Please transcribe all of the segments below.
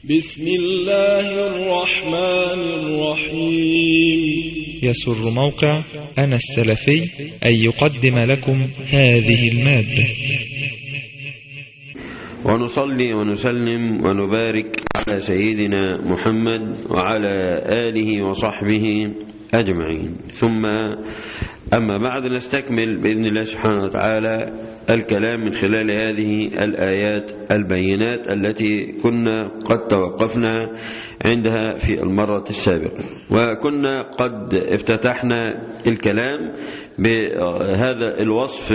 بسم الله الرحمن الرحيم يسر موقع أنا السلفي أن يقدم لكم هذه المادة ونصلي ونسلم ونبارك على سيدنا محمد وعلى آله وصحبه أجمعين ثم أما بعد نستكمل بإذن الله سبحانه وتعالى الكلام من خلال هذه الآيات البينات التي كنا قد توقفنا عندها في المرة السابقة وكنا قد افتتحنا الكلام بهذا الوصف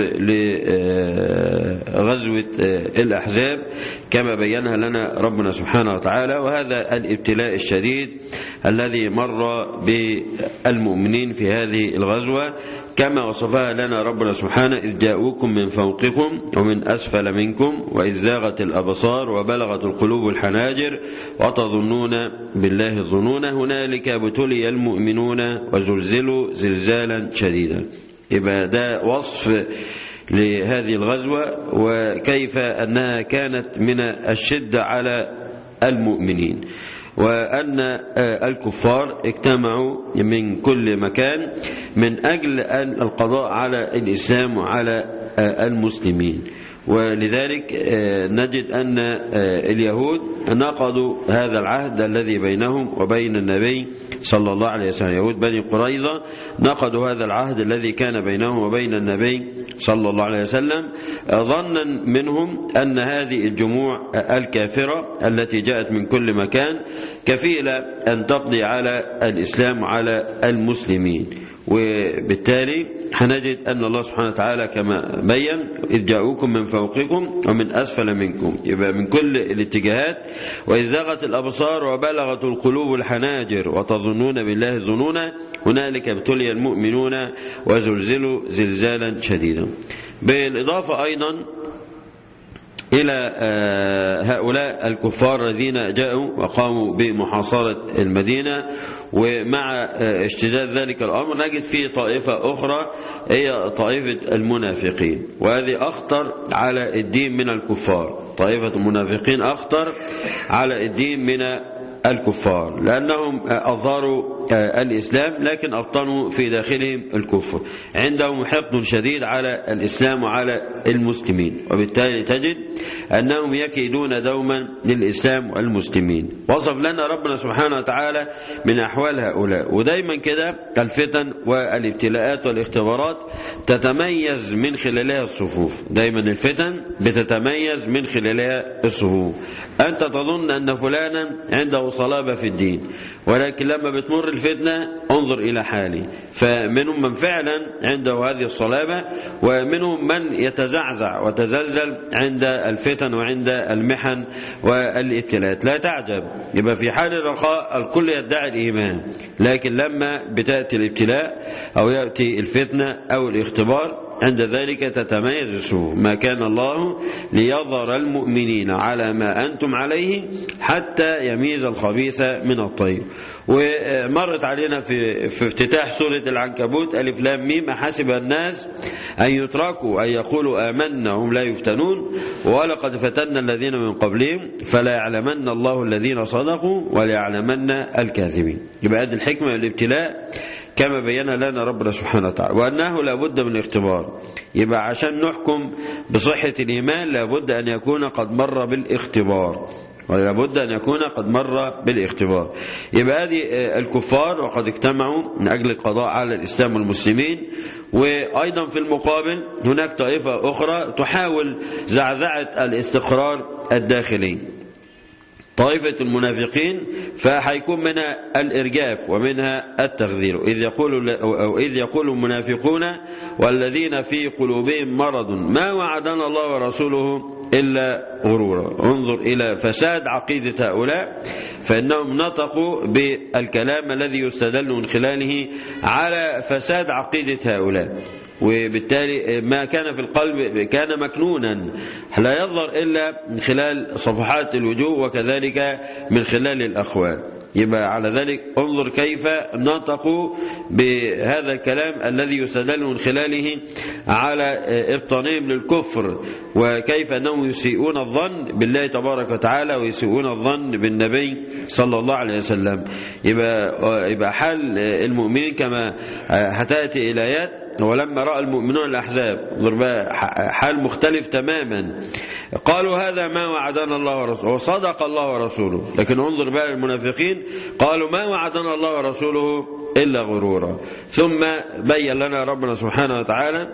لغزوة الأحزاب كما بينها لنا ربنا سبحانه وتعالى وهذا الابتلاء الشديد الذي مر بالمؤمنين في هذه الغزوة كما وصفها لنا ربنا سبحانه إذ جاءوكم من فوقكم ومن أسفل منكم وإذ زاغت الأبصار وبلغت القلوب الحناجر وتظنون بالله الظنون هنالك ابتلي المؤمنون وزلزلوا زلزالا شديدا يبقى ده وصف لهذه الغزوة وكيف أنها كانت من الشدة على المؤمنين وأن الكفار اجتمعوا من كل مكان من أجل القضاء على الإسلام وعلى المسلمين ولذلك نجد أن اليهود نقضوا هذا العهد الذي بينهم وبين النبي صلى الله عليه وسلم يهود بني قريظة نقضوا هذا العهد الذي كان بينهم وبين النبي صلى الله عليه وسلم ظنا منهم أن هذه الجموع الكافرة التي جاءت من كل مكان كفيلة أن تقضي على الإسلام وعلى المسلمين وبالتالي هنجد أن الله سبحانه وتعالى كما بين إذ جاءوكم من فوقكم ومن أسفل منكم يبقى من كل الاتجاهات وإذ زاغت الأبصار وبلغت القلوب الحناجر وتظنون بالله الظنون هنالك ابتلي المؤمنون وزلزلوا زلزالا شديدا بالإضافة أيضا إلى هؤلاء الكفار الذين جاءوا وقاموا بمحاصرة المدينة ومع اشتداد ذلك الأمر نجد فيه طائفة أخرى هي طائفة المنافقين وهذه أخطر على الدين من الكفار طائفة المنافقين أخطر على الدين من الكفار لأنهم أظهروا الإسلام لكن أبطنوا في داخلهم الكفر عندهم حقد شديد على الإسلام وعلى المسلمين وبالتالي تجد أنهم يكيدون دوما للإسلام والمسلمين وصف لنا ربنا سبحانه وتعالى من أحوال هؤلاء ودايما كده الفتن والابتلاءات والاختبارات تتميز من خلالها الصفوف دايما الفتن بتتميز من خلالها الصفوف أنت تظن أن فلانا عنده صلابة في الدين ولكن لما بتمر الفتنة انظر إلى حالي فمنهم من فعلا عنده هذه الصلابة ومنهم من يتزعزع وتزلزل عند الفتن وعند المحن والابتلاءات لا تعجب يبقى في حال الرخاء الكل يدعي الإيمان لكن لما بتأتي الابتلاء أو يأتي الفتنة أو الاختبار عند ذلك تتميز الصفوف ما كان الله ليظهر المؤمنين على ما أنتم عليه حتى يميز الخبيث من الطيب ومرت علينا في, في افتتاح سورة العنكبوت ألف لام ميم أحسب الناس أن يتركوا أن يقولوا آمنا هم لا يفتنون ولقد فتنا الذين من قبلهم فلا يعلمن الله الذين صدقوا وليعلمن الكاذبين يبقى هذه الحكمة الابتلاء كما بين لنا ربنا سبحانه وتعالى وأنه لابد من الاختبار يبقى عشان نحكم بصحة الإيمان لابد أن يكون قد مر بالاختبار ولابد أن يكون قد مر بالاختبار يبقى هذه الكفار وقد اجتمعوا من أجل القضاء على الإسلام والمسلمين وأيضا في المقابل هناك طائفة أخرى تحاول زعزعة الاستقرار الداخلي طائفة المنافقين فحيكون منها الإرجاف ومنها التغذير إذ يقول, أو إذ يقول المنافقون والذين في قلوبهم مرض ما وعدنا الله ورسوله إلا غرورا انظر إلى فساد عقيدة هؤلاء فإنهم نطقوا بالكلام الذي يستدل من خلاله على فساد عقيدة هؤلاء وبالتالي ما كان في القلب كان مكنونا لا يظهر إلا من خلال صفحات الوجوه وكذلك من خلال الأخوان يبقى على ذلك انظر كيف نطقوا بهذا الكلام الذي يستدل من خلاله على ابطانهم للكفر وكيف انهم يسيئون الظن بالله تبارك وتعالى ويسيئون الظن بالنبي صلى الله عليه وسلم يبقى يبقى حال المؤمنين كما هتاتي الايات ولما راى المؤمنون الاحزاب انظر بقى حال مختلف تماما قالوا هذا ما وعدنا الله ورسوله وصدق الله ورسوله لكن انظر بقى المنافقين قالوا ما وعدنا الله ورسوله الا غرورا ثم بين لنا ربنا سبحانه وتعالى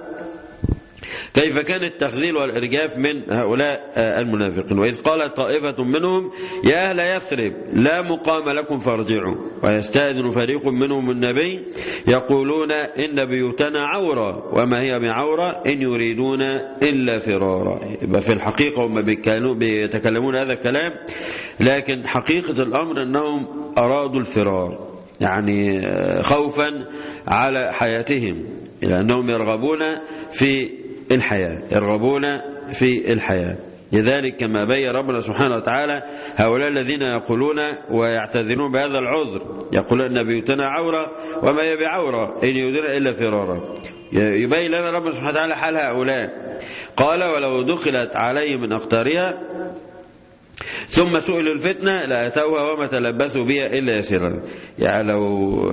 كيف كان التخذيل والإرجاف من هؤلاء المنافقين وإذ قالت طائفة منهم يا أهل يثرب لا مقام لكم فارجعوا ويستأذن فريق منهم النبي يقولون إن بيوتنا عورة وما هي بعورة إن يريدون إلا فرارا يبقى في الحقيقة هم بيتكلمون هذا الكلام لكن حقيقة الأمر أنهم أرادوا الفرار يعني خوفا على حياتهم لأنهم يرغبون في الحياة يرغبون في الحياة لذلك كما بين ربنا سبحانه وتعالى هؤلاء الذين يقولون ويعتذرون بهذا العذر يقولون أن بيوتنا عورة وما هي بعورة إن يدر إلا فرارا يبين لنا ربنا سبحانه وتعالى حال هؤلاء قال ولو دخلت عليهم من أقطارها ثم سئلوا الفتنة لأتوها وما تلبسوا بها إلا يسيرا يعني لو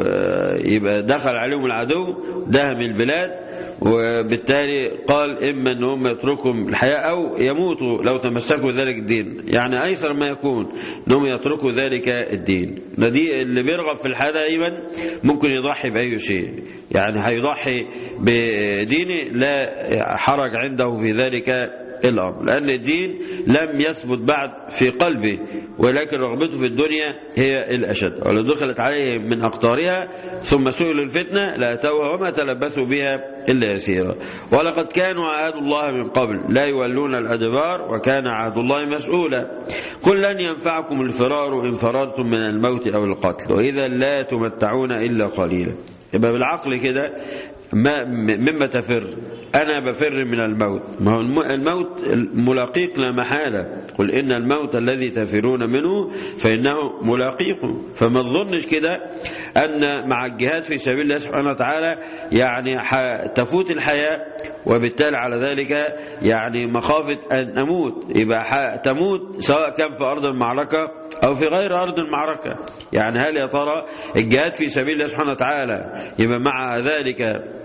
يبقى دخل عليهم العدو دهم البلاد وبالتالي قال إما أن هم يتركوا الحياة أو يموتوا لو تمسكوا ذلك الدين يعني أيسر ما يكون أنهم يتركوا ذلك الدين دي اللي بيرغب في الحياة دائما ممكن يضحي بأي شيء يعني هيضحي بدينه لا حرج عنده في ذلك الأمر لأن الدين لم يثبت بعد في قلبه ولكن رغبته في الدنيا هي الأشد ولو دخلت عليه من أقطارها ثم سئلوا الفتنة لأتوها وما تلبسوا بها إلا يسيرا ولقد كانوا عهد الله من قبل لا يولون الأدبار وكان عهد الله مسؤولا قل لن ينفعكم الفرار إن فررتم من الموت أو القتل وإذا لا تمتعون إلا قليلا يبقى بالعقل كده ما مما تفر أنا بفر من الموت ما هو الموت ملاقيك لا محالة قل إن الموت الذي تفرون منه فإنه ملاقيكم فما تظنش كده أن مع الجهاد في سبيل الله سبحانه وتعالى يعني تفوت الحياة وبالتالي على ذلك يعني مخافة أن أموت يبقى تموت سواء كان في أرض المعركة أو في غير أرض المعركة يعني هل يا ترى الجهاد في سبيل الله سبحانه وتعالى يبقى مع ذلك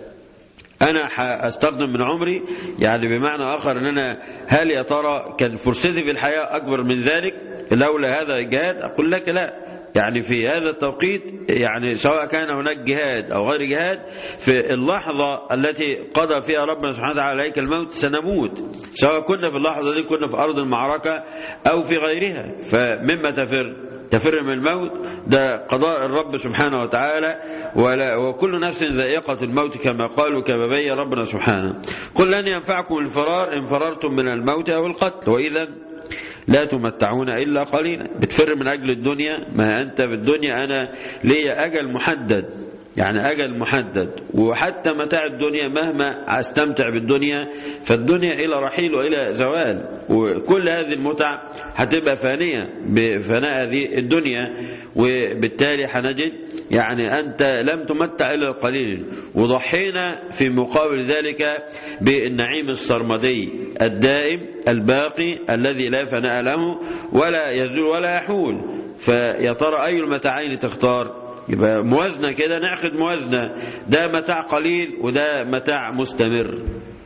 أنا أستخدم من عمري يعني بمعنى آخر أن أنا هل يا ترى كان فرصتي في الحياة أكبر من ذلك لولا هذا الجهاد أقول لك لا يعني في هذا التوقيت يعني سواء كان هناك جهاد أو غير جهاد في اللحظة التي قضى فيها ربنا سبحانه وتعالى عليك الموت سنموت سواء كنا في اللحظة دي كنا في أرض المعركة أو في غيرها فمما تفر تفر من الموت ده قضاء الرب سبحانه وتعالى ولا وكل نفس ذائقة الموت كما قالوا كما بين ربنا سبحانه قل لن ينفعكم الفرار إن فررتم من الموت أو القتل وإذا لا تمتعون إلا قليلا بتفر من أجل الدنيا ما أنت في الدنيا أنا لي أجل محدد يعني أجل محدد وحتى متاع الدنيا مهما استمتع بالدنيا فالدنيا إلى رحيل وإلى زوال وكل هذه المتع هتبقى فانية بفناء هذه الدنيا وبالتالي هنجد يعني أنت لم تمتع إلا القليل وضحينا في مقابل ذلك بالنعيم السرمدي الدائم الباقي الذي لا فناء له ولا يزول ولا يحول فيا ترى أي المتاعين تختار يبقى موازنة كده نعقد موازنة ده متاع قليل وده متاع مستمر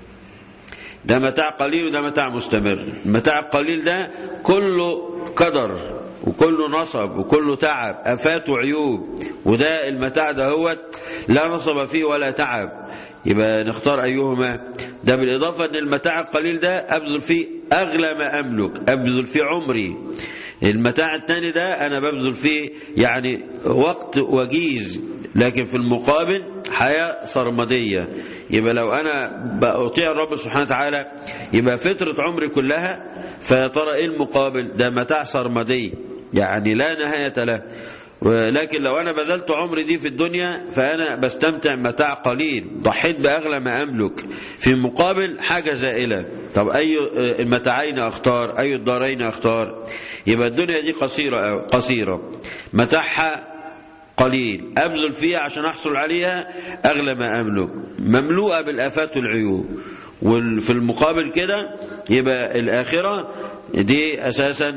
ده متاع قليل وده متاع مستمر المتاع القليل ده كله قدر وكله نصب وكله تعب أفات وعيوب وده المتاع ده هو لا نصب فيه ولا تعب يبقى نختار أيهما ده بالإضافة أن المتاع القليل ده أبذل فيه أغلى ما أملك أبذل فيه عمري المتاع الثاني ده أنا ببذل فيه يعني وقت وجيز لكن في المقابل حياة سرمدية يبقى لو أنا بأطيع الرب سبحانه وتعالى يبقى فترة عمري كلها فيا ترى إيه المقابل ده متاع سرمدي يعني لا نهاية له ولكن لو أنا بذلت عمري دي في الدنيا فأنا بستمتع متاع قليل ضحيت بأغلى ما أملك في مقابل حاجة زائلة طب أي المتاعين أختار أي الدارين أختار يبقى الدنيا دي قصيرة قصيرة متاعها قليل أبذل فيها عشان أحصل عليها أغلى ما أملك مملوءة بالآفات والعيوب وفي المقابل كده يبقى الآخرة دي أساسا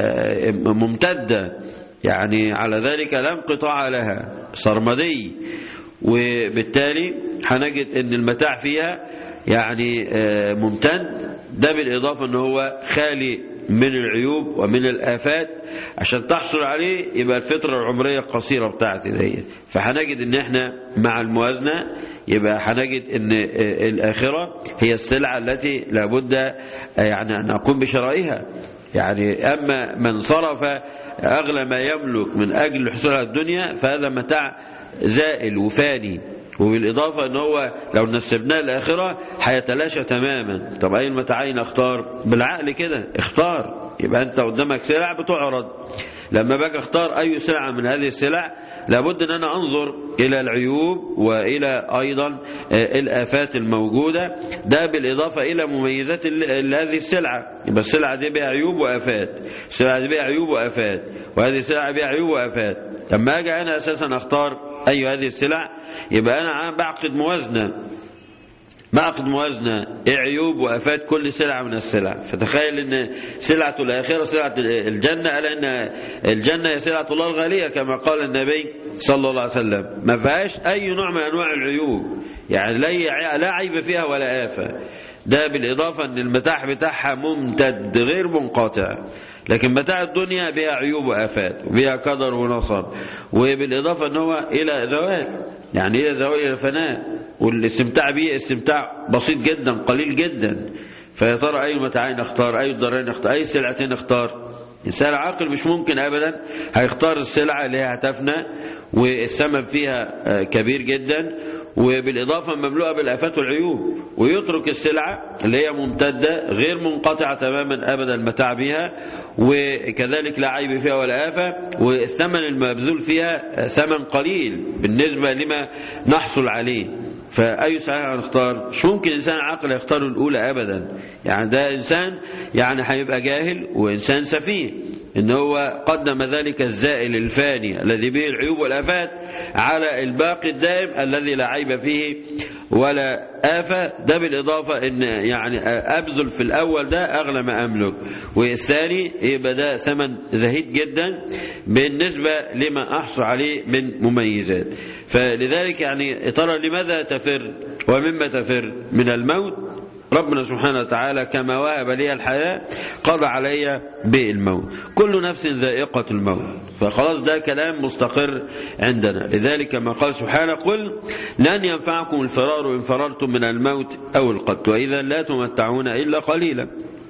ممتدة يعني على ذلك لا انقطاع لها سرمدي وبالتالي هنجد ان المتاع فيها يعني ممتد ده بالإضافة ان هو خالي من العيوب ومن الآفات عشان تحصل عليه يبقى الفترة العمرية القصيرة بتاعتي دي فهنجد ان احنا مع الموازنة يبقى هنجد ان الآخرة هي السلعة التي لابد يعني أن أقوم بشرائها يعني أما من صرف أغلى ما يملك من أجل الحصول على الدنيا فهذا متاع زائل وفاني وبالإضافة أن هو لو نسبناه الآخرة هيتلاشى تماما طب أي المتاعين اختار بالعقل كده اختار يبقى أنت قدامك سلع بتعرض لما باجي اختار أي سلعة من هذه السلع لابد أن أنا أنظر إلى العيوب وإلى أيضا الآفات الموجودة ده بالإضافة إلى مميزات هذه السلعة يبقى السلعة دي بها عيوب وآفات السلعة دي بها عيوب وآفات وهذه السلعة بها عيوب وآفات لما أجي أنا أساسا أختار أي هذه السلع يبقى أنا بعقد موازنة بعقد موازنة ايه عيوب وافات كل سلعة من السلع فتخيل ان سلعة الاخرة سلعة الجنة قال ان الجنة هي سلعة الله الغالية كما قال النبي صلى الله عليه وسلم ما فيهاش اي نوع من انواع العيوب يعني لا لا عيب فيها ولا آفة ده بالاضافة ان المتاح بتاعها ممتد غير منقطع لكن متاع الدنيا بها عيوب وآفات وبها قدر ونصب وبالإضافة أن هو إلى زوال يعني إلى زوال إلى فناء والاستمتاع به استمتاع بسيط جدا قليل جدا فيا ترى أي متاعين اختار أي ضررين اختار أي سلعتين اختار إنسان عاقل مش ممكن أبدا هيختار السلعة اللي هي هتفنى والثمن فيها كبير جدا وبالإضافة مملوءة بالآفات والعيوب ويترك السلعة اللي هي ممتدة غير منقطعة تماما أبدا المتاع بها وكذلك لا عيب فيها ولا آفة والثمن المبذول فيها ثمن قليل بالنسبة لما نحصل عليه فأي ساعة هنختار مش ممكن إنسان عاقل يختار الأولى أبدا يعني ده إنسان يعني هيبقى جاهل وإنسان سفيه إن هو قدم ذلك الزائل الفاني الذي به العيوب والآفات على الباقي الدائم الذي لا عيب فيه ولا آفة ده بالإضافة إن يعني أبذل في الأول ده أغلى ما أملك والثاني يبقى ده ثمن زهيد جدا بالنسبة لما أحصل عليه من مميزات فلذلك يعني ترى لماذا تفر ومما تفر من الموت ربنا سبحانه وتعالى كما وهب لي الحياة قضى علي بالموت كل نفس ذائقة الموت فخلاص ده كلام مستقر عندنا لذلك ما قال سبحانه قل لن ينفعكم الفرار إن فررتم من الموت أو القتل وإذا لا تمتعون إلا قليلا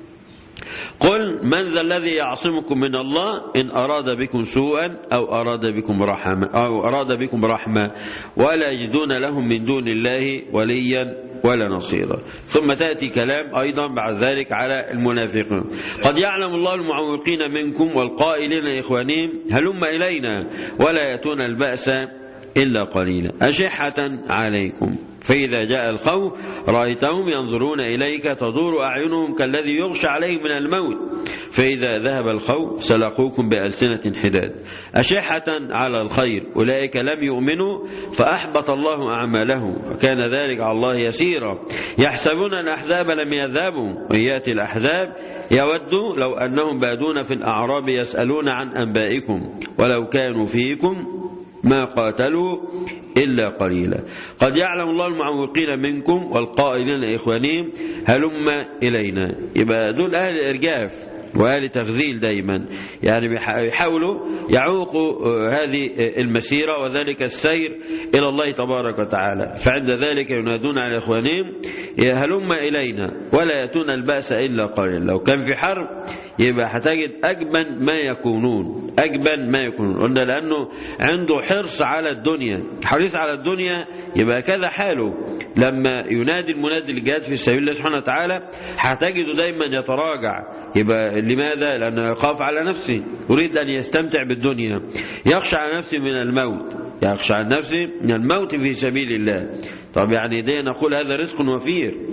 قل من ذا الذي يعصمكم من الله إن أراد بكم سوءا أو أراد بكم رحمة أو أراد بكم رحمة ولا يجدون لهم من دون الله وليا ولا نصيرا ثم تأتي كلام أيضا بعد ذلك على المنافقين قد يعلم الله المعوقين منكم والقائلين إخوانهم هلم إلينا ولا يأتون البأس إلا قليلا أشحة عليكم فإذا جاء الخوف رأيتهم ينظرون إليك تدور أعينهم كالذي يغشى عليه من الموت فإذا ذهب الخوف سلقوكم بألسنة حداد أشحة على الخير أولئك لم يؤمنوا فأحبط الله أعمالهم وكان ذلك على الله يسيرا يحسبون الأحزاب لم يذهبوا وإن يأتي الأحزاب يود لو أنهم بادون في الأعراب يسألون عن أنبائكم ولو كانوا فيكم ما قاتلوا إلا قليلا قد يعلم الله المعوقين منكم والقائلين إخوانهم هلم إلينا يبقى دول أهل الإرجاف وأهل تغذيل دايما يعني بيحاولوا يعوقوا هذه المسيرة وذلك السير إلى الله تبارك وتعالى فعند ذلك ينادون على إخوانهم هلم إلينا ولا يأتون البأس إلا قليلا لو كان في حرب يبقى هتجد أجبن ما يكونون أجبن ما يكونون قلنا لأنه عنده حرص على الدنيا حريص على الدنيا يبقى كذا حاله لما ينادي المنادي الجهاد في سبيل الله سبحانه وتعالى هتجده دايما يتراجع يبقى لماذا؟ لأنه يخاف على نفسه يريد أن يستمتع بالدنيا يخشى على نفسه من الموت يخشى على نفسه من الموت في سبيل الله طب يعني ده نقول هذا رزق وفير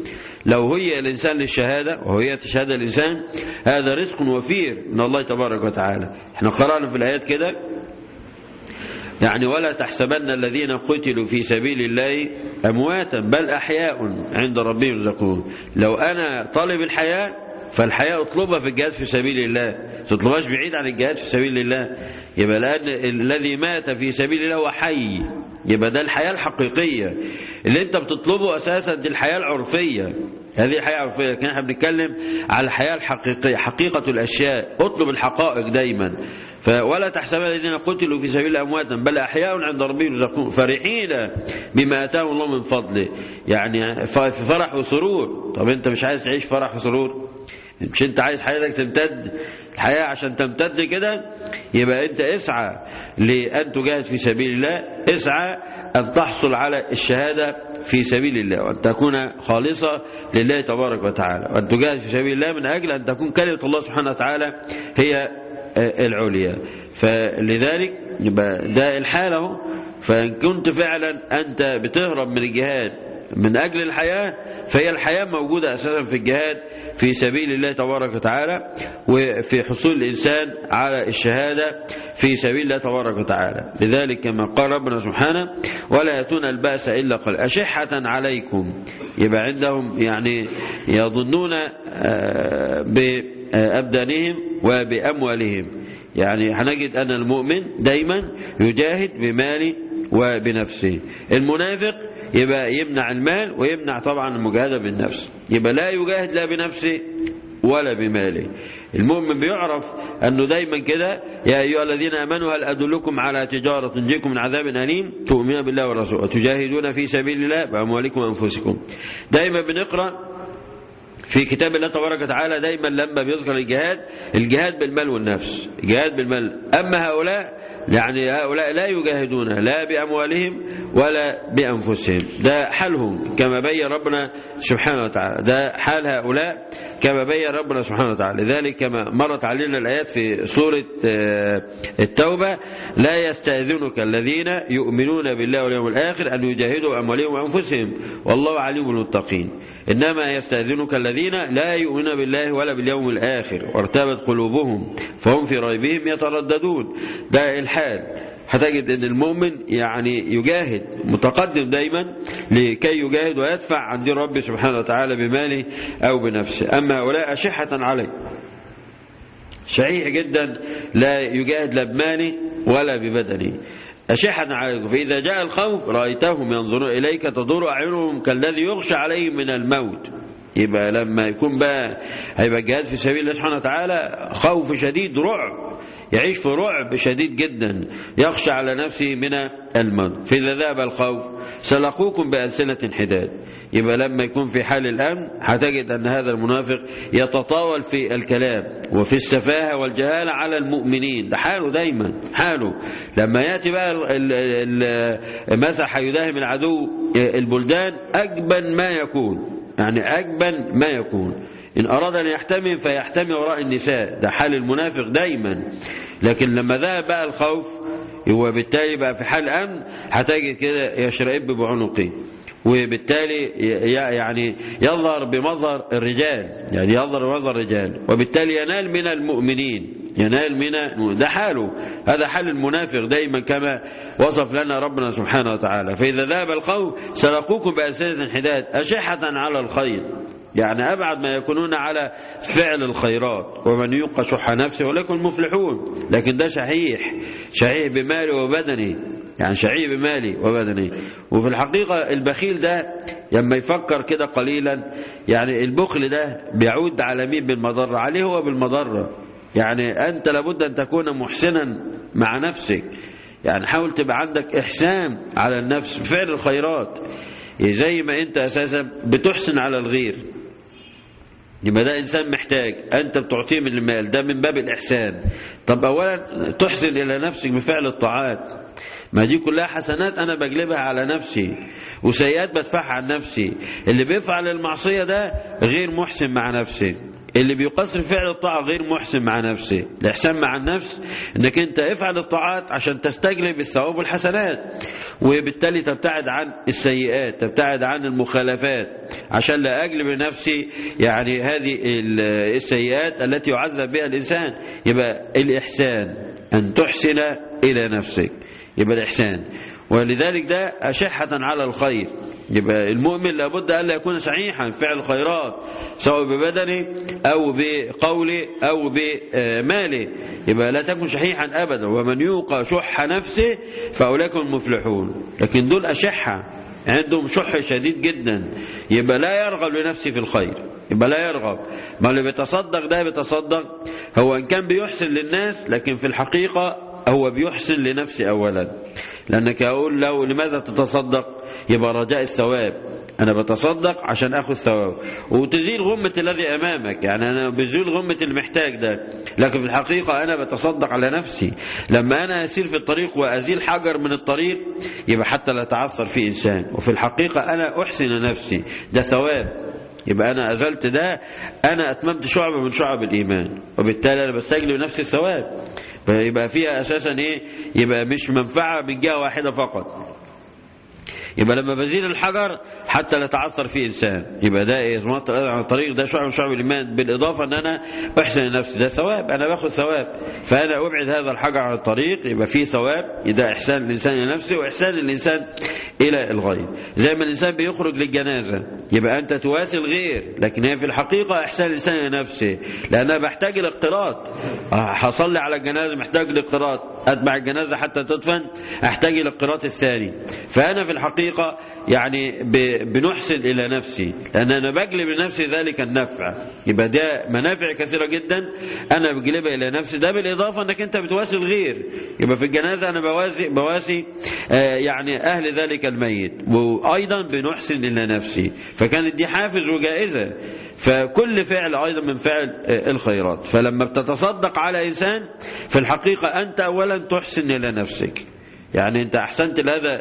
لو هي الإنسان للشهادة وهي شهادة الإنسان هذا رزق وفير من الله تبارك وتعالى احنا قرأنا في الآيات كده يعني ولا تحسبن الذين قتلوا في سبيل الله أمواتا بل أحياء عند ربهم يرزقون لو أنا طالب الحياة فالحياة اطلبها في الجهاد في سبيل الله تطلبهاش بعيد عن الجهاد في سبيل الله يبقى الآن الذي مات في سبيل الله هو حي يبقى ده الحياة الحقيقية اللي انت بتطلبه أساسا دي الحياة العرفية هذه الحياة العرفية لكن احنا بنتكلم على الحياة الحقيقية حقيقة الأشياء اطلب الحقائق دايما ولا تحسبن الذين قتلوا في سبيل أمواتا بل أحياء عند ربهم يرزقون فرحين بما آتاهم الله من فضله يعني في فرح وسرور طب انت مش عايز تعيش فرح وسرور مش انت عايز حياتك تمتد الحياة عشان تمتد كده يبقى انت اسعى لأن تجاهد في سبيل الله اسعى أن تحصل على الشهادة في سبيل الله وأن تكون خالصة لله تبارك وتعالى وأن تجاهد في سبيل الله من أجل أن تكون كلمة الله سبحانه وتعالى هي العليا فلذلك يبقى ده الحالة فإن كنت فعلا أنت بتهرب من الجهاد من أجل الحياة فهي الحياة موجودة أساسا في الجهاد في سبيل الله تبارك وتعالى وفي حصول الإنسان على الشهادة في سبيل الله تبارك وتعالى لذلك كما قال ربنا سبحانه ولا يأتون البأس إلا قل أشحة عليكم يبقى عندهم يعني يظنون بأبدانهم وبأموالهم يعني هنجد أن المؤمن دايما يجاهد بماله وبنفسه المنافق يبقى يمنع المال ويمنع طبعا المجاهدة بالنفس يبقى لا يجاهد لا بنفسه ولا بماله المؤمن بيعرف أنه دايما كده يا أيها الذين أمنوا هل أدلكم على تجارة تنجيكم من عذاب أليم تؤمنون بالله والرسول وتجاهدون في سبيل الله بأموالكم وأنفسكم دايما بنقرأ في كتاب الله تبارك وتعالى دايما لما بيذكر الجهاد الجهاد بالمال والنفس الجهاد بالمال أما هؤلاء يعني هؤلاء لا يجاهدون لا بأموالهم ولا بأنفسهم ده حالهم كما بين ربنا سبحانه وتعالى ده حال هؤلاء كما بين ربنا سبحانه وتعالى لذلك كما مرت علينا الآيات في سورة التوبة لا يستأذنك الذين يؤمنون بالله واليوم الآخر أن يجاهدوا أموالهم وأنفسهم والله عليم بالمتقين إنما يستأذنك الذين لا يؤمنون بالله ولا باليوم الآخر وارتبت قلوبهم فهم في ريبهم يترددون ده الحال هتجد ان المؤمن يعني يجاهد متقدم دايما لكي يجاهد ويدفع عند رب سبحانه وتعالى بماله او بنفسه اما هؤلاء اشحة عليه شحيح جدا لا يجاهد لا بماله ولا ببدنه أشحة عليكم فإذا جاء الخوف رأيتهم ينظرون إليك تدور أعينهم كالذي يغشى عليهم من الموت يبقى لما يكون بقى هيبقى الجهاد في سبيل الله سبحانه وتعالى خوف شديد رعب يعيش في رعب شديد جدا يخشى على نفسه من الموت فإذا ذهب الخوف سلقوكم بألسنة حداد يبقى لما يكون في حال الأمن هتجد أن هذا المنافق يتطاول في الكلام وفي السفاهة والجهالة على المؤمنين ده حاله دايما حاله لما يأتي بقى مسح يداهم العدو البلدان أجبن ما يكون يعني أجبن ما يكون إن أراد أن يحتمي فيحتمي وراء النساء ده حال المنافق دايما لكن لما ذهب بقى الخوف وبالتالي بقى في حال أمن هتجد كده يشرئب بعنقه وبالتالي يعني يظهر بمظهر الرجال يعني يظهر بمظهر الرجال وبالتالي ينال من المؤمنين ينال من ده حاله هذا حال المنافق دايما كما وصف لنا ربنا سبحانه وتعالى فإذا ذهب الخوف سلقوكم بألسنة حداد أشحة على الخير يعني أبعد ما يكونون على فعل الخيرات ومن يوق شح نفسه ولكن المفلحون لكن ده شحيح شحيح بماله وبدنه يعني شحيح بماله وبدنه وفي الحقيقة البخيل ده لما يفكر كده قليلا يعني البخل ده بيعود على مين بالمضرة عليه هو بالمضرة يعني أنت لابد أن تكون محسنا مع نفسك يعني حاول تبقى عندك إحسان على النفس بفعل الخيرات زي ما أنت أساسا بتحسن على الغير يبقى ده إنسان محتاج أنت بتعطيه من المال ده من باب الإحسان طب أولا تحسن إلى نفسك بفعل الطاعات ما دي كلها حسنات أنا بجلبها على نفسي وسيئات بدفعها عن نفسي اللي بيفعل المعصية ده غير محسن مع نفسه اللي بيقصر فعل الطاعة غير محسن مع نفسه الإحسان مع النفس انك انت افعل الطاعات عشان تستجلب الثواب والحسنات وبالتالي تبتعد عن السيئات تبتعد عن المخالفات عشان لا أجلب لنفسي يعني هذه السيئات التي يعذب بها الإنسان يبقى الإحسان أن تحسن إلى نفسك يبقى الإحسان ولذلك ده أشحة على الخير يبقى المؤمن لابد ألا يكون شحيحا فعل الخيرات سواء ببدنه أو بقوله أو بماله يبقى لا تكن شحيحا أبدا ومن يوقى شح نفسه فأولئك هم المفلحون لكن دول أشحة عندهم شح شديد جدا يبقى لا يرغب لنفسه في الخير يبقى لا يرغب ما اللي بيتصدق ده بيتصدق هو إن كان بيحسن للناس لكن في الحقيقة هو بيحسن لنفسه أولا لأنك أقول له لماذا تتصدق يبقى رجاء الثواب أنا بتصدق عشان أخذ ثواب وتزيل غمة الذي أمامك يعني أنا بزيل غمة المحتاج ده لكن في الحقيقة أنا بتصدق على نفسي لما أنا أسير في الطريق وأزيل حجر من الطريق يبقى حتى لا تعثر فيه إنسان وفي الحقيقة أنا أحسن نفسي ده ثواب يبقى أنا أزلت ده أنا أتممت شعبة من شعب الإيمان وبالتالي أنا بستجلب نفسي الثواب يبقى فيها أساسا إيه يبقى مش منفعة من جهة واحدة فقط يبقى لما بزيل الحجر حتى لا يتعثر فيه انسان يبقى ده ايه على الطريق ده شعب من شعب الايمان بالاضافه ان انا احسن لنفسي ده ثواب انا باخد ثواب فانا ابعد هذا الحجر عن الطريق يبقى فيه ثواب ده احسان الانسان لنفسه واحسان الانسان الى الغير زي ما الانسان بيخرج للجنازه يبقى انت تواسي الغير لكن هي في الحقيقه احسان الانسان لنفسه لان انا بحتاج الاقتراض هصلي على الجنازه محتاج الاقتراض اتبع الجنازه حتى تدفن احتاج الاقتراض الثاني فانا في الحقيقه يعني بنحسن إلى نفسي لأن أنا بجلب لنفسي ذلك النفع يبقى ده منافع كثيرة جدا أنا بجلبها إلى نفسي ده بالإضافة أنك أنت بتواسي الغير يبقى في الجنازة أنا بواسي, بواسي آه يعني أهل ذلك الميت وأيضا بنحسن إلى نفسي فكانت دي حافز وجائزة فكل فعل أيضا من فعل الخيرات فلما بتتصدق على إنسان في الحقيقة أنت أولا تحسن إلى نفسك يعني أنت أحسنت لهذا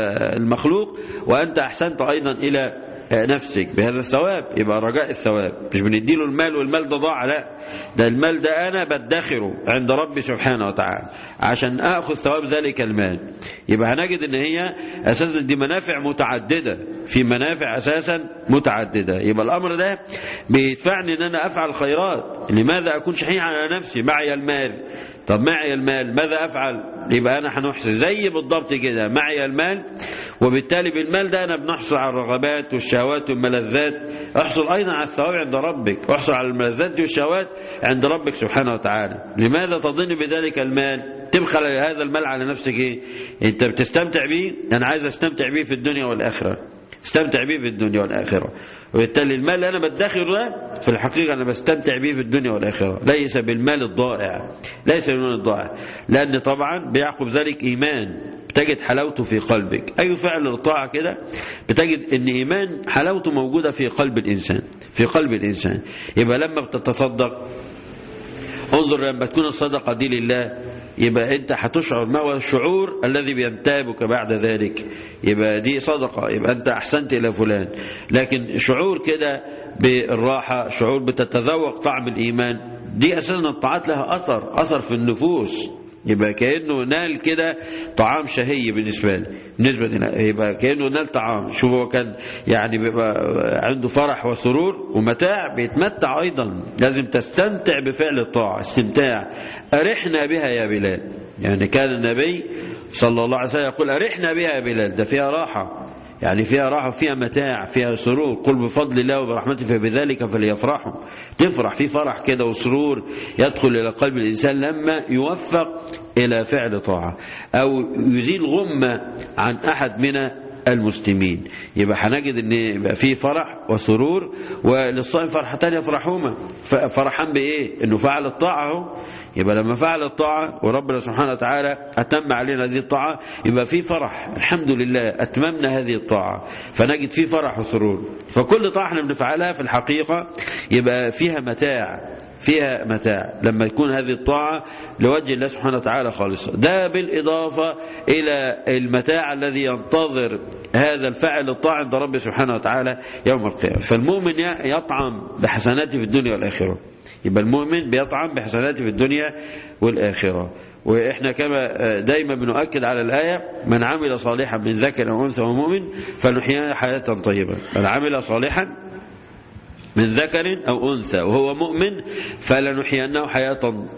المخلوق وأنت أحسنت أيضا إلى نفسك بهذا الثواب يبقى رجاء الثواب مش بنديله المال والمال ده ضاع لا ده المال ده أنا بدخره عند ربي سبحانه وتعالى عشان أخذ ثواب ذلك المال يبقى هنجد ان هي أساسا دي منافع متعددة في منافع أساسا متعددة يبقى الأمر ده بيدفعني ان أنا أفعل خيرات لماذا أكون شحيح على نفسي معي المال طب معي المال ماذا أفعل يبقى أنا هنحصل زي بالضبط كده معي المال وبالتالي بالمال ده أنا بنحصل على الرغبات والشهوات والملذات احصل أيضا على الثواب عند ربك احصل على الملذات والشهوات عند ربك سبحانه وتعالى لماذا تظن بذلك المال تبخل هذا المال على نفسك ايه انت بتستمتع بيه انا عايز استمتع بيه في الدنيا والآخرة استمتع بيه في الدنيا والآخرة وبالتالي المال اللي أنا بدخره ده في الحقيقة أنا بستمتع بيه في الدنيا والآخرة ليس بالمال الضائع ليس بالمال الضائع لأن طبعا بيعقب ذلك إيمان بتجد حلاوته في قلبك أي فعل الطاعة كده بتجد أن إيمان حلاوته موجودة في قلب الإنسان في قلب الإنسان يبقى لما بتتصدق انظر لما تكون الصدقة دي لله يبقى انت هتشعر ما هو الشعور الذي بينتابك بعد ذلك يبقى دي صدقة يبقى انت احسنت الى فلان لكن شعور كده بالراحة شعور بتتذوق طعم الايمان دي اساسا الطاعات لها اثر اثر في النفوس يبقى كأنه نال كده طعام شهي بالنسبة له بالنسبة لنا يبقى كأنه نال طعام شوف هو كان يعني بيبقى عنده فرح وسرور ومتاع بيتمتع أيضا لازم تستمتع بفعل الطاعة استمتاع أرحنا بها يا بلال يعني كان النبي صلى الله عليه وسلم يقول أرحنا بها يا بلال ده فيها راحة يعني فيها راحة فيها متاع فيها سرور قل بفضل الله وبرحمته فبذلك فليفرحوا تفرح في فرح كده وسرور يدخل إلى قلب الإنسان لما يوفق إلى فعل طاعة أو يزيل غمة عن أحد من المسلمين يبقى هنجد ان يبقى فيه فرح وسرور وللصائم فرحتان يفرحهما فرحان بايه انه فعل الطاعه اهو يبقى لما فعل الطاعة وربنا سبحانه وتعالى أتم علينا هذه الطاعة يبقى في فرح الحمد لله أتممنا هذه الطاعة فنجد في فرح وسرور فكل طاعة احنا بنفعلها في الحقيقة يبقى فيها متاع فيها متاع لما يكون هذه الطاعة لوجه الله سبحانه وتعالى خالصة ده بالإضافة إلى المتاع الذي ينتظر هذا الفعل الطاعة عند رب سبحانه وتعالى يوم القيامة فالمؤمن يطعم بحسناته في الدنيا والآخرة يبقى المؤمن بيطعم بحسناته في الدنيا والآخرة وإحنا كما دايما بنؤكد على الآية من عمل صالحا من ذكر أو أنثى ومؤمن فنحياه حياة طيبة من عمل صالحا من ذكر أو أنثى وهو مؤمن فلنحيينه حياة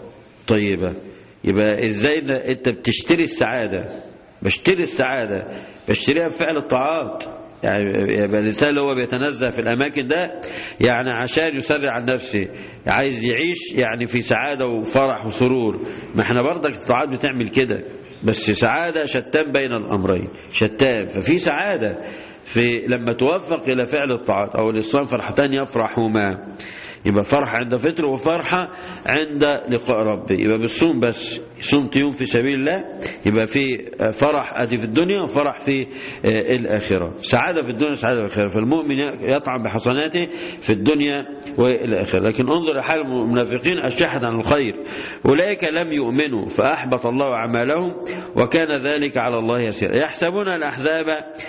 طيبة يبقى إزاي أنت بتشتري السعادة بشتري السعادة بشتريها بفعل الطاعات يعني يبقى الإنسان اللي هو بيتنزه في الأماكن ده يعني عشان يسرع عن نفسه عايز يعيش يعني في سعادة وفرح وسرور ما احنا برضك الطاعات بتعمل كده بس سعادة شتان بين الأمرين شتان ففي سعادة في لما توفق إلى فعل الطاعات أو الإنسان فرحتان يفرحهما يبقى فرحة عند فطر وفرحة عند لقاء ربي يبقى بالصوم بس صمت يوم في سبيل الله يبقى في فرح أدي في الدنيا وفرح في الآخرة سعادة في الدنيا سعادة في الآخرة فالمؤمن يطعم بحسناته في الدنيا والآخرة لكن انظر حال المنافقين أشحت عن الخير أولئك لم يؤمنوا فأحبط الله أعمالهم وكان ذلك على الله يسير يحسبون الأحزاب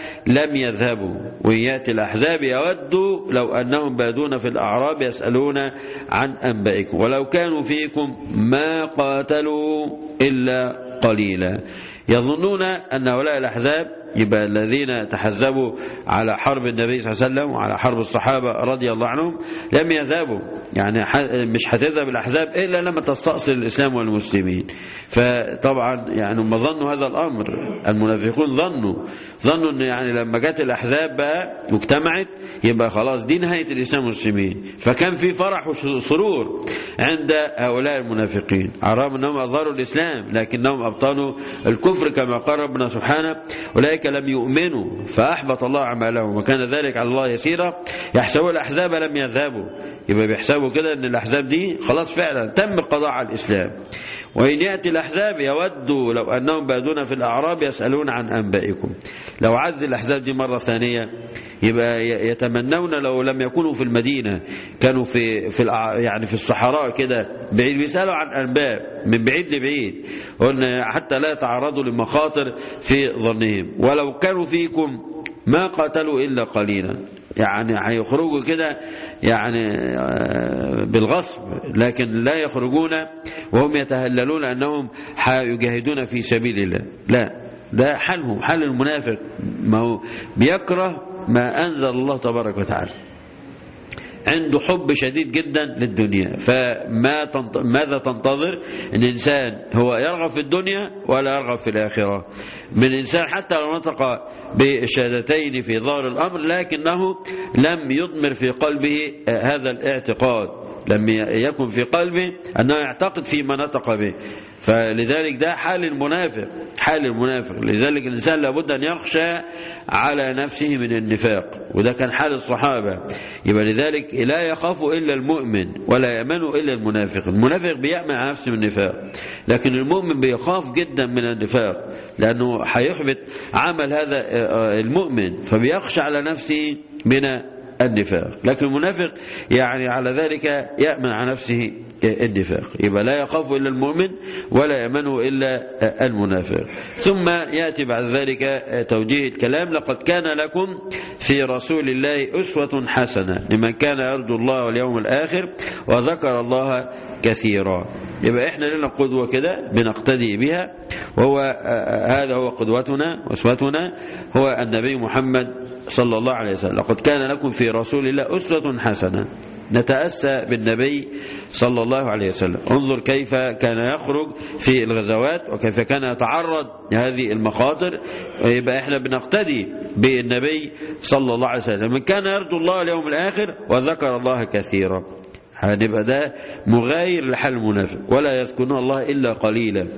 لم يذهبوا وإن يأتي الأحزاب يودوا لو أنهم بادون في الأعراب يسألون عن أنبائكم ولو كانوا فيكم ما قاتلوا إلا قليلا يظنون أن هؤلاء الأحزاب يبقى الذين تحزبوا على حرب النبي صلى الله عليه وسلم وعلى حرب الصحابة رضي الله عنهم لم يذهبوا يعني مش هتذهب الأحزاب إلا لما تستأصل الإسلام والمسلمين فطبعا يعني هم ظنوا هذا الأمر المنافقون ظنوا ظنوا أن يعني لما جت الأحزاب بقى واجتمعت يبقى خلاص دي نهاية الإسلام والمسلمين فكان في فرح وسرور عند هؤلاء المنافقين عرام أنهم أظهروا الإسلام لكنهم أبطنوا الكفر كما قال ربنا سبحانه أولئك لم يؤمنوا فأحبط الله أعمالهم وكان ذلك على الله يسيرا يحسبوا الأحزاب لم يذهبوا يبقى بيحسبوا كده أن الأحزاب دي خلاص فعلا تم القضاء على الإسلام وإن يأتي الأحزاب يودوا لو أنهم بادون في الأعراب يسألون عن أنبائكم لو عز الأحزاب دي مرة ثانية يبقى يتمنون لو لم يكونوا في المدينة كانوا في في يعني في الصحراء كده بعيد بيسألوا عن أنباء من بعيد لبعيد قلنا حتى لا يتعرضوا لمخاطر في ظنهم ولو كانوا فيكم ما قاتلوا إلا قليلا يعني هيخرجوا كده يعني بالغصب لكن لا يخرجون وهم يتهللون أنهم يجاهدون في سبيل الله لا ده حالهم حال المنافق ما هو بيكره ما أنزل الله تبارك وتعالى عنده حب شديد جدا للدنيا فما تنت... ماذا تنتظر ان الانسان هو يرغب في الدنيا ولا يرغب في الاخره من الانسان حتى لو نطق بالشهادتين في ظاهر الامر لكنه لم يضمر في قلبه هذا الاعتقاد لم يكن في قلبه انه يعتقد فيما نطق به فلذلك ده حال المنافق حال المنافق لذلك الإنسان لابد أن يخشى على نفسه من النفاق وده كان حال الصحابة يبقى لذلك لا يخاف إلا المؤمن ولا يأمن إلا المنافق المنافق بيأمن على نفسه من النفاق لكن المؤمن بيخاف جدا من النفاق لأنه هيحبط عمل هذا المؤمن فبيخشى على نفسه من النفاق لكن المنافق يعني على ذلك يأمن على نفسه النفاق يبقى لا يخاف إلا المؤمن ولا يأمنه إلا المنافق ثم يأتي بعد ذلك توجيه الكلام لقد كان لكم في رسول الله أسوة حسنة لمن كان يرجو الله واليوم الآخر وذكر الله كثيرا يبقى احنا لنا قدوة كده بنقتدي بها وهو هذا هو قدوتنا واسوتنا هو النبي محمد صلى الله عليه وسلم لقد كان لكم في رسول الله أسوة حسنة نتأسى بالنبي صلى الله عليه وسلم انظر كيف كان يخرج في الغزوات وكيف كان يتعرض لهذه المخاطر يبقى احنا بنقتدي بالنبي صلى الله عليه وسلم من كان يرجو الله اليوم الآخر وذكر الله كثيرا هنبقى ده مغاير لحال المنافق ولا يذكرون الله إلا قليلا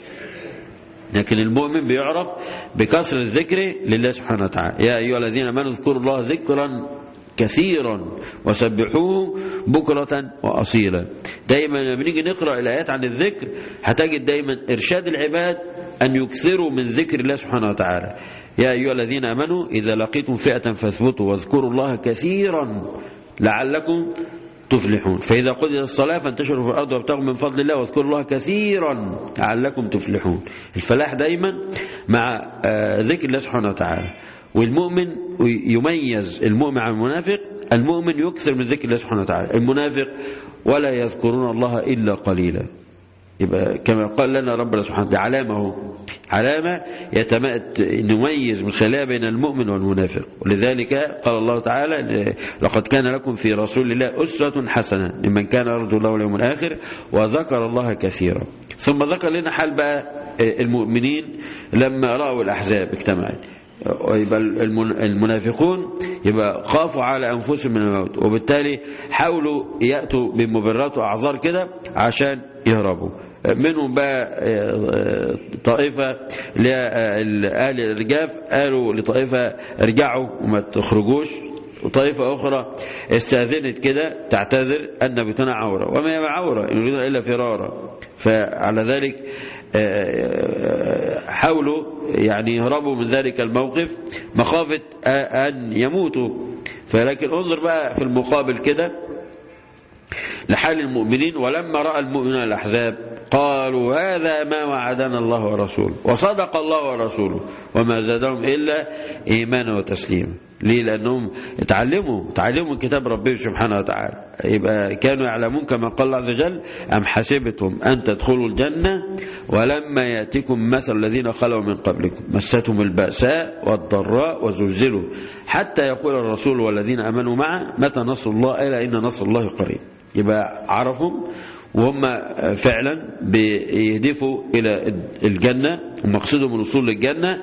لكن المؤمن بيعرف بكثرة الذكر لله سبحانه وتعالى يا أيها الذين امنوا اذكروا الله ذكرا كثيرا وسبحوه بكرة وأصيلا دايما لما بنيجي نقرأ الآيات عن الذكر هتجد دايما إرشاد العباد أن يكثروا من ذكر الله سبحانه وتعالى يا أيها الذين امنوا إذا لقيتم فئة فاثبتوا واذكروا الله كثيرا لعلكم تفلحون فإذا قضيت الصلاة فانتشروا في الأرض وابتغوا من فضل الله واذكروا الله كثيرا لعلكم تفلحون الفلاح دايما مع ذكر الله سبحانه وتعالى والمؤمن يميز المؤمن عن المنافق المؤمن يكثر من ذكر الله سبحانه وتعالى المنافق ولا يذكرون الله إلا قليلا يبقى كما قال لنا ربنا سبحانه وتعالى علامة هو علامة نميز من خلالها بين المؤمن والمنافق ولذلك قال الله تعالى لقد كان لكم في رسول الله أسوة حسنة لمن كان يرجو الله واليوم الآخر وذكر الله كثيرا ثم ذكر لنا حال بقى المؤمنين لما رأوا الأحزاب اجتمعت يبقى المنافقون يبقى خافوا على أنفسهم من الموت وبالتالي حاولوا يأتوا بمبررات وأعذار كده عشان يهربوا منهم بقى طائفة لأهل الرجاف قالوا لطائفة ارجعوا وما تخرجوش وطائفة أخرى استأذنت كده تعتذر أن بيتنا عورة وما هي عورة إن يريدون إلا فرارا فعلى ذلك حاولوا يعني يهربوا من ذلك الموقف مخافة أن يموتوا فلكن انظر بقى في المقابل كده لحال المؤمنين ولما رأى المؤمنون الأحزاب قالوا هذا ما وعدنا الله ورسوله وصدق الله ورسوله وما زادهم إلا إيمانا وتسليما ليه لأنهم اتعلموا اتعلموا من كتاب ربهم سبحانه وتعالى يبقى كانوا يعلمون كما قال الله عز وجل أم حسبتم أن تدخلوا الجنة ولما يأتيكم مثل الذين خلوا من قبلكم مستهم البأساء والضراء وزلزلوا حتى يقول الرسول والذين أمنوا معه متى نصر الله إلا إن نصر الله قريب يبقى عرفوا وهم فعلا بيهدفوا إلى الجنة ومقصدهم الوصول للجنة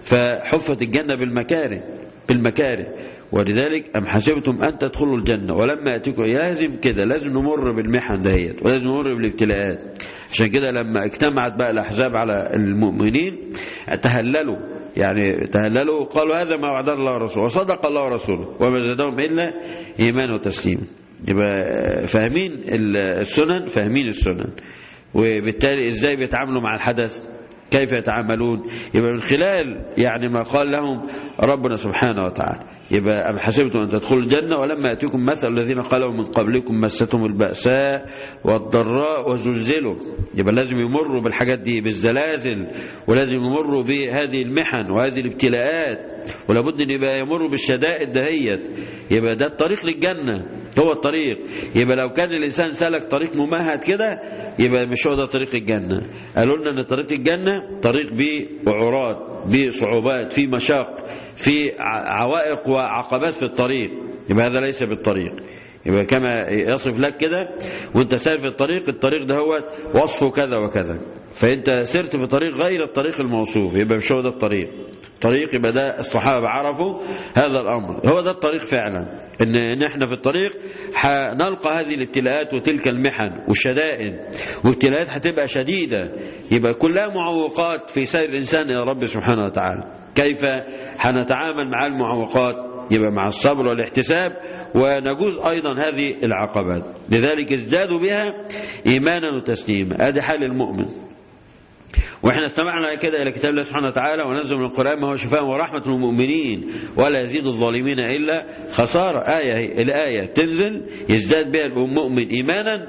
فحفت الجنة بالمكاره بالمكاره ولذلك أم حسبتم أن تدخلوا الجنة ولما يأتيكم لازم كده لازم نمر بالمحن دهيت ولازم نمر بالابتلاءات عشان كده لما اجتمعت بقى الأحزاب على المؤمنين تهللوا يعني تهللوا وقالوا هذا ما وعدنا الله ورسوله وصدق الله ورسوله وما زادهم إلا إيمان وتسليم يبقى فاهمين السنن فاهمين السنن وبالتالي ازاي بيتعاملوا مع الحدث كيف يتعاملون يبقى من خلال يعني ما قال لهم ربنا سبحانه وتعالى يبقى أم حسبتم أن تدخلوا الجنة ولما يأتيكم مثل الذين قالوا من قبلكم مستهم البأساء والضراء وزلزلوا يبقى لازم يمروا بالحاجات دي بالزلازل ولازم يمروا بهذه المحن وهذه الابتلاءات ولابد أن يبقى يمروا بالشدائد دهيت يبقى ده الطريق للجنة هو الطريق يبقى لو كان الإنسان سلك طريق ممهد كده يبقى مش هو ده طريق الجنة قالوا لنا أن طريق الجنة طريق بوعورات بصعوبات في مشاق في عوائق وعقبات في الطريق يبقى هذا ليس بالطريق يبقى كما يصف لك كده وانت سير في الطريق الطريق ده هو وصفه كذا وكذا فانت سرت في طريق غير الطريق الموصوف يبقى مش هو ده الطريق طريق يبقى ده الصحابة عرفوا هذا الأمر هو ده الطريق فعلا إن, إن احنا في الطريق هنلقى هذه الابتلاءات وتلك المحن والشدائد وابتلاءات هتبقى شديدة يبقى كلها معوقات في سير الإنسان إلى رب سبحانه وتعالى كيف هنتعامل مع المعوقات يبقى مع الصبر والاحتساب ونجوز أيضا هذه العقبات لذلك ازدادوا بها إيمانا وتسليما هذه حال المؤمن واحنا استمعنا كده الى كتاب الله سبحانه وتعالى ونزل من القران ما هو شفاء ورحمه للمؤمنين ولا يزيد الظالمين الا خساره ايه هي الايه تنزل يزداد بها المؤمن ايمانا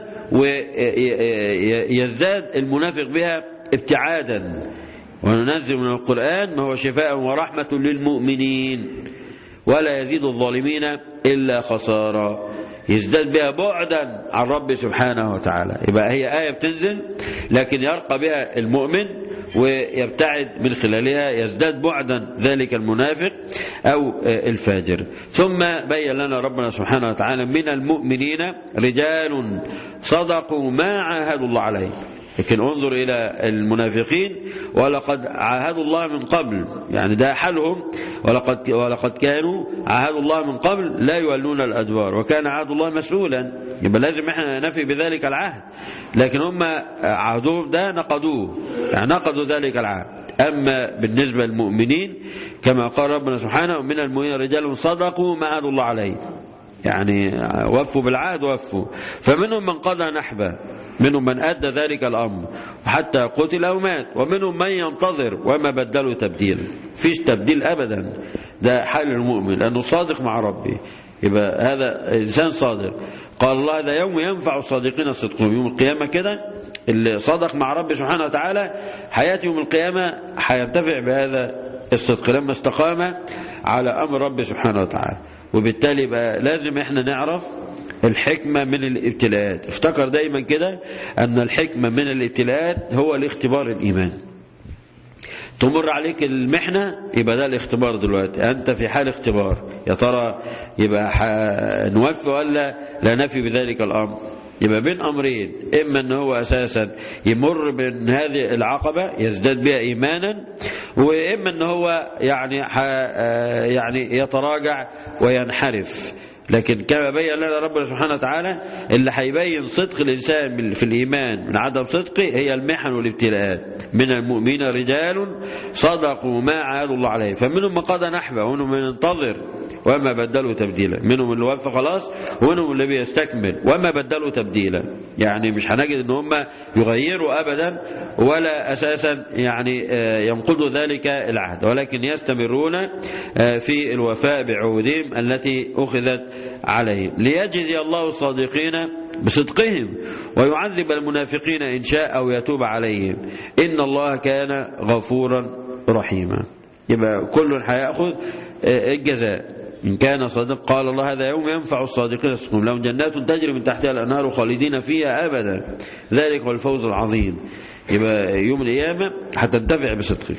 ويزداد المنافق بها ابتعادا وننزل من القران ما هو شفاء ورحمه للمؤمنين ولا يزيد الظالمين الا خسارا يزداد بها بعدا عن رب سبحانه وتعالى يبقى هي آية بتنزل لكن يرقى بها المؤمن ويبتعد من خلالها يزداد بعدا ذلك المنافق أو الفاجر ثم بين لنا ربنا سبحانه وتعالى من المؤمنين رجال صدقوا ما عاهدوا الله عليه لكن انظر إلى المنافقين ولقد عاهدوا الله من قبل يعني ده حالهم ولقد, ولقد كانوا عاهدوا الله من قبل لا يولون الأدوار وكان عهد الله مسؤولا يبقى لازم احنا نفي بذلك العهد لكن هم عهدهم ده نقضوه يعني نقضوا ذلك العهد أما بالنسبة للمؤمنين كما قال ربنا سبحانه من المؤمنين رجال صدقوا ما عهدوا الله عليه يعني وفوا بالعهد وفوا فمنهم من قضى نحبه منهم من أدى ذلك الأمر حتى قتل أو مات ومنهم من ينتظر وما بدلوا تبديل فيش تبديل أبدا ده حال المؤمن لأنه صادق مع ربه يبقى هذا إنسان صادق قال الله هذا يوم ينفع الصادقين صدقهم يوم القيامة كده اللي صدق مع ربه سبحانه وتعالى حياة يوم القيامة هينتفع بهذا الصدق لما استقام على أمر ربه سبحانه وتعالى وبالتالي بقى لازم احنا نعرف الحكمة من الابتلاءات افتكر دايما كده أن الحكمة من الابتلاءات هو الاختبار الإيمان تمر عليك المحنة يبقى ده الاختبار دلوقتي أنت في حال اختبار يا ترى يبقى نوفي ولا لا نفي بذلك الأمر يبقى بين أمرين إما أن هو أساسا يمر من هذه العقبة يزداد بها إيمانا وإما أن هو يعني يعني يتراجع وينحرف لكن كما بين لنا ربنا سبحانه وتعالى اللي هيبين صدق الإنسان في الإيمان من عدم صدقه هي المحن والابتلاءات من المؤمنين رجال صدقوا ما عادوا الله عليه فمنهم من قضى نحبه ومنهم من ينتظر وما بدلوا تبديلا منهم اللي وفى خلاص ومنهم اللي بيستكمل وما بدلوا تبديلا يعني مش هنجد ان هم يغيروا ابدا ولا اساسا يعني ينقضوا ذلك العهد ولكن يستمرون في الوفاء بعهودهم التي اخذت عليهم ليجزي الله الصادقين بصدقهم ويعذب المنافقين إن شاء أو يتوب عليهم إن الله كان غفورا رحيما يبقى كل هيأخذ الجزاء إن كان صادق قال الله هذا يوم ينفع الصادقين صدقهم لهم جنات تجري من تحتها الأنهار خالدين فيها أبدا ذلك هو الفوز العظيم يبقى يوم القيامة هتنتفع بصدقك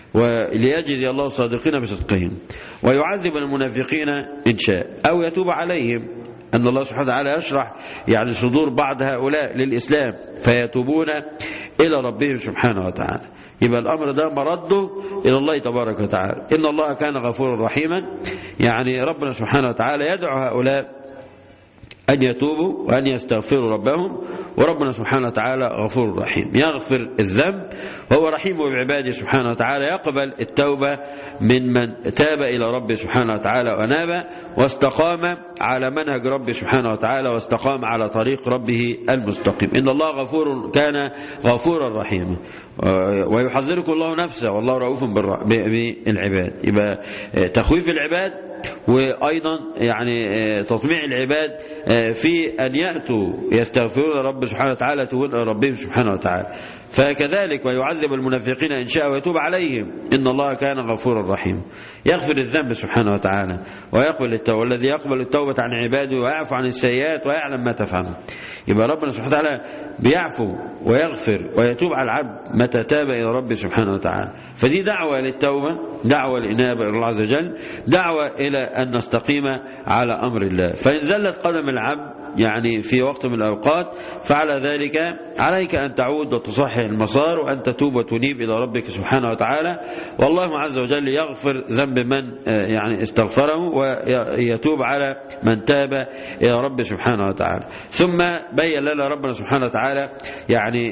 وليجزي الله الصادقين بصدقهم ويعذب المنافقين إن شاء أو يتوب عليهم أن الله سبحانه وتعالى يشرح يعني صدور بعض هؤلاء للإسلام فيتوبون إلى ربهم سبحانه وتعالى يبقى الأمر ده مرده إلى الله تبارك وتعالى إن الله كان غفورا رحيما يعني ربنا سبحانه وتعالى يدعو هؤلاء أن يتوبوا وأن يستغفروا ربهم وربنا سبحانه وتعالى غفور رحيم يغفر الذنب وهو رحيم بعباده سبحانه وتعالى يقبل التوبة من من تاب إلى ربه سبحانه وتعالى وناب واستقام على منهج ربه سبحانه وتعالى واستقام على طريق ربه المستقيم إن الله غفور كان غفورا رحيما ويحذركم الله نفسه والله رؤوف بالعباد يبقى تخويف العباد وأيضا يعني تطميع العباد في أن يأتوا يستغفرون رب سبحانه وتعالى تقول ربهم سبحانه وتعالى فكذلك ويعذب المنافقين إن شاء ويتوب عليهم إن الله كان غفورا رحيما يغفر الذنب سبحانه وتعالى ويقبل التوبة والذي يقبل التوبة عن عباده ويعفو عن السيئات ويعلم ما تفعل يبقى ربنا سبحانه وتعالى بيعفو ويغفر ويتوب على العبد متى تاب إلى ربه سبحانه وتعالى فدي دعوة للتوبة دعوة الإنابة إلى الله عز وجل دعوة إلى أن نستقيم على أمر الله فإن زلت قدم العبد يعني في وقت من الأوقات فعلى ذلك عليك أن تعود وتصحح المسار وأن تتوب وتنيب إلى ربك سبحانه وتعالى والله عز وجل يغفر ذنب من يعني استغفره ويتوب على من تاب إلى رب سبحانه وتعالى ثم بين لنا ربنا سبحانه وتعالى يعني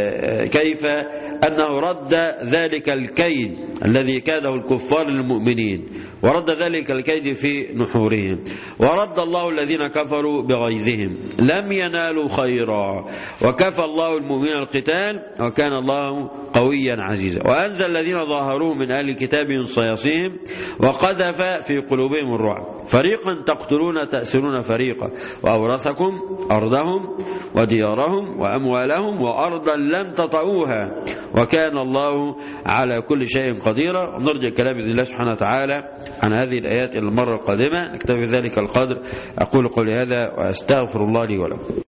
كيف أنه رد ذلك الكيد الذي كاده الكفار للمؤمنين ورد ذلك الكيد في نحورهم ورد الله الذين كفروا بغيظهم لم ينالوا خيرا وكفى الله المؤمنين القتال وكان الله قويا عزيزا وأنزل الذين ظاهروا من أهل الكتاب من صياصيهم وقذف في قلوبهم الرعب فريقا تقتلون تأسرون فريقا وأورثكم أرضهم وديارهم وأموالهم وأرضا لم تطئوها وكان الله على كل شيء قديرا نرجع كلام بإذن الله سبحانه وتعالى عن هذه الآيات المرة القادمة نكتفي ذلك القدر أقول قولي هذا وأستغفر الله لي ولكم